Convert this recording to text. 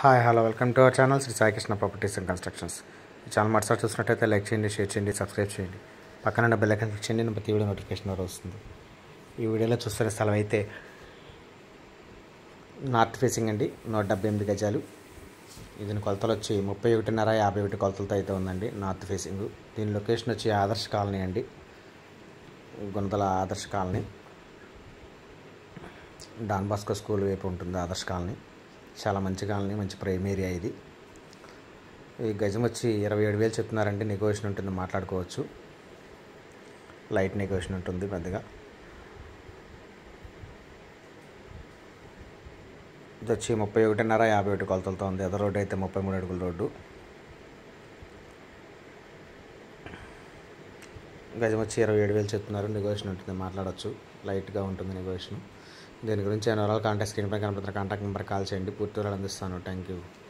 hi hello welcome to our channel Shri Saikrishna properties and constructions ఈ channel మొదటిసారి చూసినట్టయితే like చేయండి షేర్ చేయండి సబ్స్క్రైబ్ చేయండి పక్కన బెల్ ఐకాన్ క్లిక్ చేయండి ప్రతి వీడియో నోటిఫికేషన్ ద్వారా వస్తుంది ఈ వీడియోలో చూస్తున్న స్థలం అయితే నార్త్ ఫేసింగ్ అండి నూట డెబ్బై ఎనిమిది గజాలు దీని కొలతలు వచ్చి ముప్పై ఒకటిన్నర యాభై ఒకటి కొలతలతో అయితే ఉందండి నార్త్ ఫేసింగ్ దీని లొకేషన్ వచ్చి ఆదర్శ కాలనీ అండి గుణదల ఆదర్శ కాలనీ డాన్ బాస్కో స్కూల్ వైపు ఉంటుంది ఆదర్శ కాలనీ చాలా మంచి కాలనీ మంచి ప్రైమ్ ఏరియా ఇది ఈ గజం వచ్చి ఇరవై ఏడు వేలు చెప్తున్నారండి నెగోషియేషన్ ఉంటుంది మాట్లాడుకోవచ్చు లైట్ నెగోషియేషన్ ఉంటుంది పెద్దగా ఇది వచ్చి ముప్పై ఒకటిన్నర యాభై ఒకటి కొలతలతో ఉంది ఎదర్ రోడ్డు అయితే ముప్పై మూడు అడుగుల రోడ్డు గజం వచ్చి ఇరవై ఏడు వేలు చెప్తున్నారు నెగోషియేషన్ ఉంటుంది మాట్లాడవచ్చు లైట్గా ఉంటుంది నెగోషియేషన్ దీని గురించి ఏమైనా వివరాలు కాంటాక్ట్ స్క్రీన్ పై కనపడుతున్న కాంటాక్ట్ నెంబర్ కాల్ చేయండి పూర్తి వివరాలు అందిస్తాను థ్యాంక్ యూ